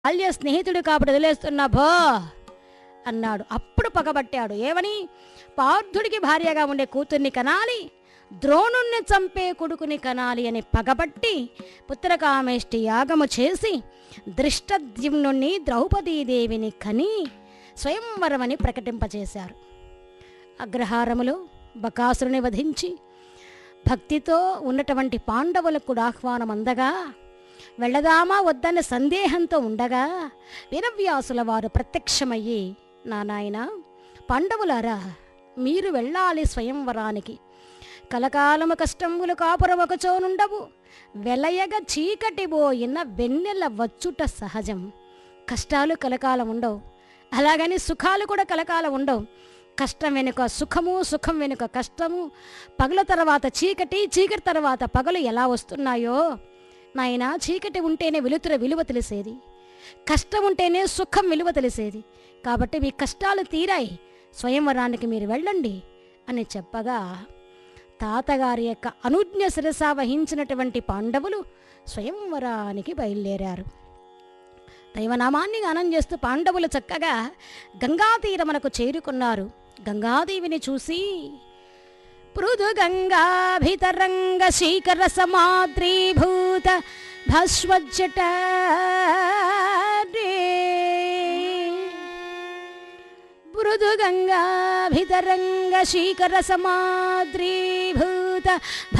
బాల్య స్నేహితుడు కాబట్టి వదిలేస్తున్నా భో అన్నాడు అప్పుడు పగబట్టాడు ఏమని పార్థుడికి భార్యగా ఉండే కూతుర్ని కనాలి ద్రోణుణ్ణి చంపే కొడుకుని కనాలి అని పగబట్టి పుత్రకామేష్టి యాగము చేసి దృష్టద్యుమ్నుణ్ణి ద్రౌపదీదేవిని కని స్వయంవరమని ప్రకటింపచేశారు అగ్రహారములో బకాసురుని వధించి భక్తితో ఉన్నటువంటి పాండవులకు కూడా ఆహ్వానం అందగా వెళ్ళదామా వద్దన్న సందేహంతో ఉండగా వీరవ్యాసుల వారు ప్రత్యక్షమయ్యి నా నాయన పాండవులారా మీరు వెళ్ళాలి స్వయంవరానికి కలకాలము కష్టములు కాపురం ఒకచోనుండవు వెలయగ చీకటి పోయిన వెన్నెల వచ్చుట సహజం కష్టాలు కలకాలం ఉండవు అలాగని సుఖాలు కూడా కలకాలం ఉండవు కష్టం వెనుక సుఖము సుఖం వెనుక కష్టము పగల తర్వాత చీకటి చీకటి తర్వాత పగలు ఎలా వస్తున్నాయో నాయన చీకటి ఉంటేనే వెలుతుర విలువ తెలిసేది కష్టం ఉంటేనే సుఖం విలువ తెలిసేది కాబట్టి మీ కష్టాలు తీరాయి స్వయంవరానికి మీరు వెళ్ళండి అని చెప్పగా తాతగారి యొక్క అనుజ్ఞ శిరస వహించినటువంటి పాండవులు స్వయంవరానికి బయలుదేరారు దైవనామాన్ని గానం చేస్తూ పాండవులు చక్కగా గంగా తీరమునకు చేరుకున్నారు గంగాదేవిని చూసి పృథు గంగాభితరంగ శీకర సమాద్రీభూత భస్వజ్జట మృదు గంగాభితరంగ శీకర సమాద్రీభూత